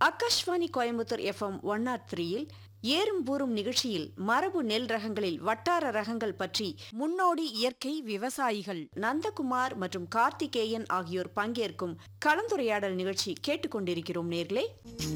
Akashvani Coimbatore FM one naught த்ரீயில் ஏறும் பூரும் நிகழ்ச்சியில் மரபு நெல் ரகங்களில் வட்டார ரகங்கள் பற்றி முன்னோடி இயற்கை விவசாயிகள் நந்தகுமார் மற்றும் கார்த்திகேயன் ஆகியோர் பங்கேற்கும் கலந்துரையாடல் நிகழ்ச்சி கேட்டுக்கொண்டிருக்கிறோம் நேர்களே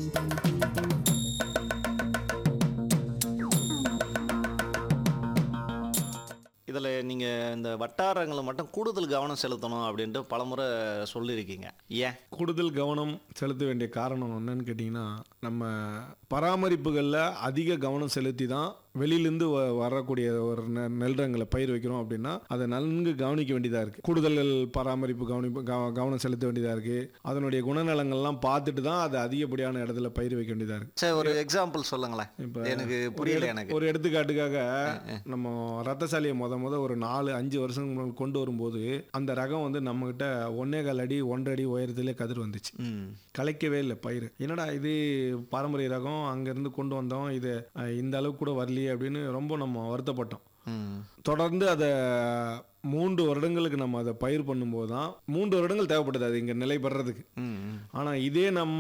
இதில் நீங்கள் இந்த வட்டாரங்களை மட்டும் கூடுதல் கவனம் செலுத்தணும் அப்படின்ட்டு பலமுறை சொல்லியிருக்கீங்க ஏன் கூடுதல் கவனம் செலுத்த வேண்டிய காரணம் என்னன்னு கேட்டிங்கன்னா நம்ம பராமரிப்புகளில் அதிக கவனம் செலுத்தி தான் வெளியிலேருந்து வ வரக்கூடிய ஒரு நெ- நெல் ரகங்களை பயிர் வைக்கிறோம் அப்படின்னா அதை நன்கு கவனிக்க வேண்டியதாக இருக்குது கூடுதல் பராமரிப்பு கவனிப்பு கவ- கவனம் செலுத்த வேண்டியதாக இருக்குது அதனுடைய குணநலங்கள்லாம் பார்த்துட்டு தான் அதை அதிகப்படியான இடத்துல பயிர் வைக்க வேண்டியதாக இருக்குது சரி ஒரு எக்ஸாம்பிள் சொல்லுங்களேன் இப்போ எனக்கு புரியல எனக்கு ஒரு எடுத்துக்காட்டுக்காக நம்ம ரத்தசாலியை முத முத ஒரு நாலு அஞ்சு வருஷம் முன்னாடி கொண்டு வரும்போது அந்த ரகம் வந்து நம்மகிட்ட ஒன்னே கால் அடி ஒன்றரை அடி உயரத்திலே கதிர் வந்துச்சு ம் கலைக்கவே இல்லை பயிர் என்னடா இது பாரம்பரிய ரகம் அங்கேருந்து கொண்டு வந்தோம் இது அஹ், இந்த அளவுக்கு கூட வரலையே அப்படின்னு ரொம்ப நம்ம வருத்தப்பட்டோம் ம் தொடர்ந்து அதை மூன்று வருடங்களுக்கு நம்ம அதை பயிர் பண்ணும்போது தான் மூன்று வருடங்கள் தேவைப்படுது அது இங்கே நிலை பெறதுக்கு ம் ம். ஆனால் இதே நம்ம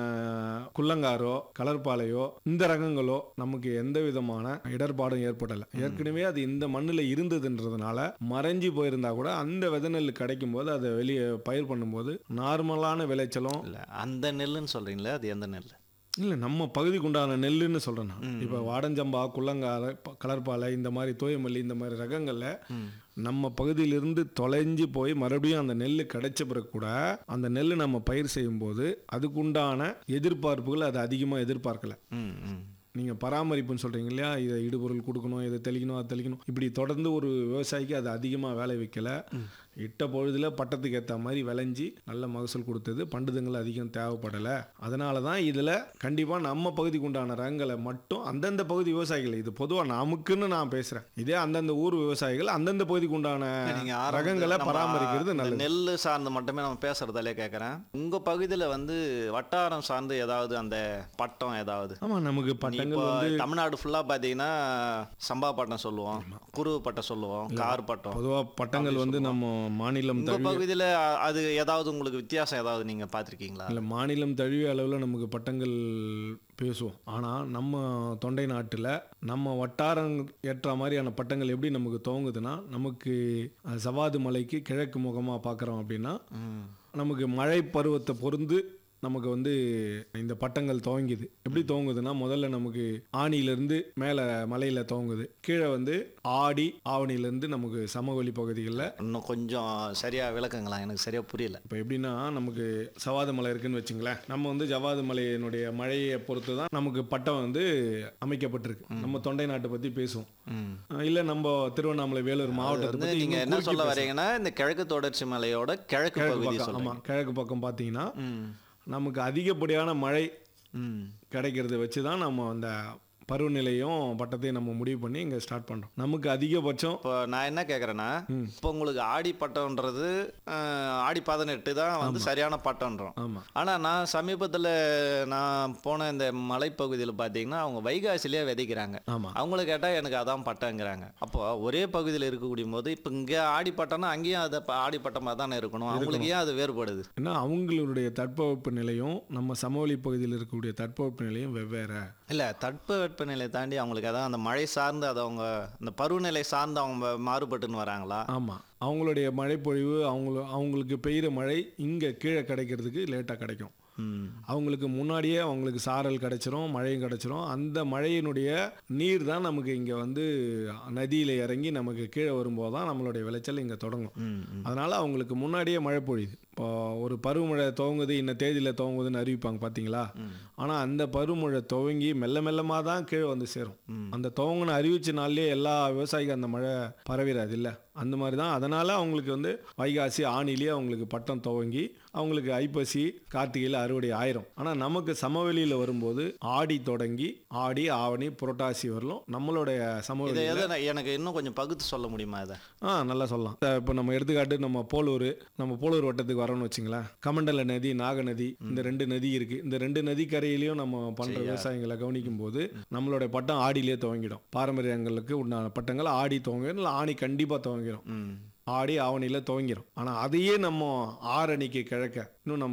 குள்ளங்காரோ கலர்பாலையோ இந்த ரகங்களோ நமக்கு எந்த விதமான இடர்பாடும் ஏற்படலை ஏற்கனவே அது இந்த மண்ணில் இருந்ததுன்றதுனால மறைஞ்சு போயிருந்தா கூட அந்த விதை நெல் கிடைக்கும் போது அதை வெளியே பயிர் பண்ணும்போது நார்மலான விளைச்சலும் இல்லை அந்த நெல்லுன்னு சொல்கிறீங்களே அது எந்த நெல் இல்லை நம்ம பகுதிக்கு உண்டான நெல்லுன்னு சொல்கிறேன் நான் இப்போ வாடஞ்சம்பா குள்ளங்கார ப- கலர்பாலை இந்த மாதிரி தோயமல்லி இந்த மாதிரி ரகங்களில் நம்ம பகுதியிலிருந்து தொலைஞ்சு போய் மறுபடியும் அந்த நெல் கிடைச்ச பிறகு கூட அந்த நெல் நம்ம பயிர் செய்யும்போது அதுக்குண்டான எதிர்பார்ப்புகள் அது அதிகமாக எதிர்பார்க்கல ம் ம் நீங்கள் பராமரிப்புன்னு சொல்கிறீங்க இல்லையா இதை இடுபொருள் கொடுக்கணும் இதை தெளிக்கணும் அதை தெளிக்கணும் இப்படி தொடர்ந்து ஒரு விவசாயிக்கு அது அதிகமாக வேலை வைக்கல இட்ட பொழுதுல பட்டத்துக்கு ஏற்ற மாதிரி விளைஞ்சி நல்ல மகசூல் கொடுத்தது பண்டுதங்கள் அதிகம் தேவைப்படலை அதனால தான் இதில் கண்டிப்பாக நம்ம பகுதிக்கு உண்டான ரகங்களை மட்டும் அந்தந்த பகுதி விவசாயிகள் இது பொதுவாக நமக்குன்னு நான் பேசுகிறேன் இதே அந்தந்த ஊர் விவசாயிகள் அந்தந்த பகுதிக்கு உண்டான நீங்க ஆரம்பத்துல ரகங்களை நம்ம பராமரிக்கிறது இந்த நல்லது நெல் சார்ந்து மட்டுமே நம்ம பேசுறதாலே கேட்குறேன் உங்க பகுதியில வந்து வட்டாரம் சார்ந்து ஏதாவது அந்த பட்டம் ஏதாவது ஆமாம் நமக்கு நீ பட்டங்கள் இப்போ வந்து தமிழ்நாடு ஃபுல்லா பாத்தீங்கன்னா சம்பா பட்டம் சொல்லுவோம் குருவு பட்டம் சொல்லுவோம் கார் பட்டம் பொதுவாக பட்டங்கள் வந்து நம்ம மாநிலம் உங்க தழுவி பகுதியில அ- அது ஏதாவது உங்களுக்கு வித்தியாசம் ஏதாவது நீங்க பாத்திருக்கீங்களா இல்லை மாநிலம் தழுவிய அளவில் நமக்கு பட்டங்கள் பேசுவோம் ஆனால் நம்ம தொண்டை நாட்டில் நம்ம வட்டாரம் ஏற்ற மாதிரியான பட்டங்கள் எப்படி நமக்கு துவங்குதுன்னா நமக்கு அஹ், சவாது மலைக்கு கிழக்கு முகமாக பார்க்குறோம் அப்படின்னா ம். நமக்கு மழை பருவத்தை பொருந்து நமக்கு வந்து இந்த பட்டங்கள் துவங்கிது எப்படி துவங்குதுன்னா முதல்ல நமக்கு ஆணியிலேருந்து மேலே மலையில் துவங்குது கீழே வந்து ஆடி ஆவணியிலேருந்து நமக்கு சமவெளி பகுதிகளில் இன்னும் கொஞ்சம் சரியா விளக்குங்களா எனக்கு சரியா புரியல இப்போ எப்படின்னா நமக்கு சவாது மலை இருக்குன்னு வச்சுங்களேன் நம்ம வந்து ஜவாது மலையினுடைய மழையை பொறுத்து தான் நமக்கு பட்டம் வந்து அமைக்கப்பட்டிருக்கு நம்ம தொண்டை நாட்டை பற்றி பேசுவோம் ம். இல்லை நம்ம திருவண்ணாமலை வேலூர் மாவட்டத்தை வந்து பற்றி நீங்க இன்னும் என்ன குறுக்கி சொல்ல பேசுவோம். வரீங்கன்னா இந்த கிழக்கு தொடர்ச்சி மலையோட கிழக்கு கிழக்கு பகுதி பக்கம் சொல்லுங்க ஆமாம் கிழக்கு பக்கம் பார்த்தீங்கன்னா ம் நமக்கு அதிகப்படியான மழை ம் கிடைக்கிறத வச்சு தான் நம்ம அந்த பருவநிலையும் பட்டத்தையும் நம்ம முடிவு பண்ணி இங்கே ஸ்டார்ட் பண்ணுறோம் நமக்கு அதிகபட்சம் இப்போ நான் என்ன கேட்குறேன்னா இப்போ உங்களுக்கு ஆடி பட்டம்ன்றது அஹ், ஆடி பதினெட்டு தான் வந்து சரியான பட்டம்ன்றோம் ஆமாம் ஆனால் நான் சமீபத்தில் நான் போன இந்த மலைப்பகுதியில் பார்த்தீங்கன்னா அவங்க வைகாசிலேயே விதைக்கிறாங்க ஆமாம் அவங்கள கேட்டால் எனக்கு அதான் பட்டங்கிறாங்க அப்போ ஒரே பகுதியில் இருக்கக்கூடிய போது இப்போ இங்கே ஆடி பட்டம்னா அங்கேயும் அது ப- ஆடி பட்டமாக தானே இருக்கணும் அவங்களுக்கு ஏன் அது வேறுபடுது ஏன்னா அவங்களுடைய தட்பவெப்ப நிலையும் நம்ம சமவெளி பகுதியில் இருக்கக்கூடிய தட்பவெப்ப நிலையும் வெவ்வேறு இல்லை தட்பவெப்பநிலை தாண்டி அவங்களுக்கு அதான் அந்த மழை சார்ந்து அது அவங்க அந்த பருவநிலை சார்ந்து அவங்க மாறுபட்டுன்னு வராங்களா ஆமாம் அவங்களுடைய மழைப்பொழிவு அவங்கள அவங்களுக்கு பெய்கிற மழை இங்கே கீழே கிடைக்கிறதுக்கு லேட்டாக கிடைக்கும் ம் அவங்களுக்கு முன்னாடியே அவங்களுக்கு சாரல் கிடைச்சிரும் மழையும் கிடைச்சிரும் அந்த மழையினுடைய நீர் தான் நமக்கு இங்கே வந்து நதியில் இறங்கி நமக்கு கீழே வரும்போது தான் நம்மளுடைய விளைச்சல் இங்கே தொடங்கும் ம் ம் அதனால் அவங்களுக்கு முன்னாடியே மழை பொழியுது இப்போ ஒரு பருவமழை துவங்குது இன்ன தேதியில் துவங்குதுன்னு அறிவிப்பாங்க பார்த்தீங்களா ஆனால் அந்த பருவமழை துவங்கி மெல்ல மெல்லமாக தான் கீழே வந்து சேரும் அந்த துவங்கின அறிவிச்ச நாள்லயே எல்லா விவசாயிக்கும் அந்த மழை பரவிடாது இல்லை அந்த மாதிரி தான் அதனால் அவங்களுக்கு வந்து வைகாசி ஆணிலேயே அவங்களுக்கு பட்டம் துவங்கி அவங்களுக்கு ஐப்பசி கார்த்திகையில் அறுவடை ஆயிரும் ஆனால் நமக்கு சமவெளியில் வரும்போது ஆடி தொடங்கி ஆடி ஆவணி புரட்டாசி வரலும் நம்மளுடைய இதை சமவெளி எதை நான் எனக்கு இன்னும் கொஞ்சம் பகுத்து சொல்ல முடியுமா இதை ஆ நல்லா சொல்லலாம் இப்போ நம்ம எடுத்துக்காட்டு நம்ம போலூர் நம்ம போலூர் வட்டத்துக்கு வரோம்னு வச்சுங்களேன் கமண்டல நதி நாகநதி இந்த ரெண்டு நதி இருக்கு இந்த ரெண்டு நதிக்கரையிலையும் நம்ம பண்ற விவசாயங்களை கவனிக்கும் போது நம்மளுடைய பட்டம் ஆடியிலே துவங்கிடும் பாரம்பரியங்களுக்கு உண்டான பட்டங்கள் ஆடி துவங்கிடும் இல்லை ஆணி கண்டிப்பா துவங்கிடும் ம் ஆடி ஆவணியில் துவங்கிடும் ஆனால் அதையே நம்ம ஆரணிக்கு கிழக்க இன்னும் நம்ம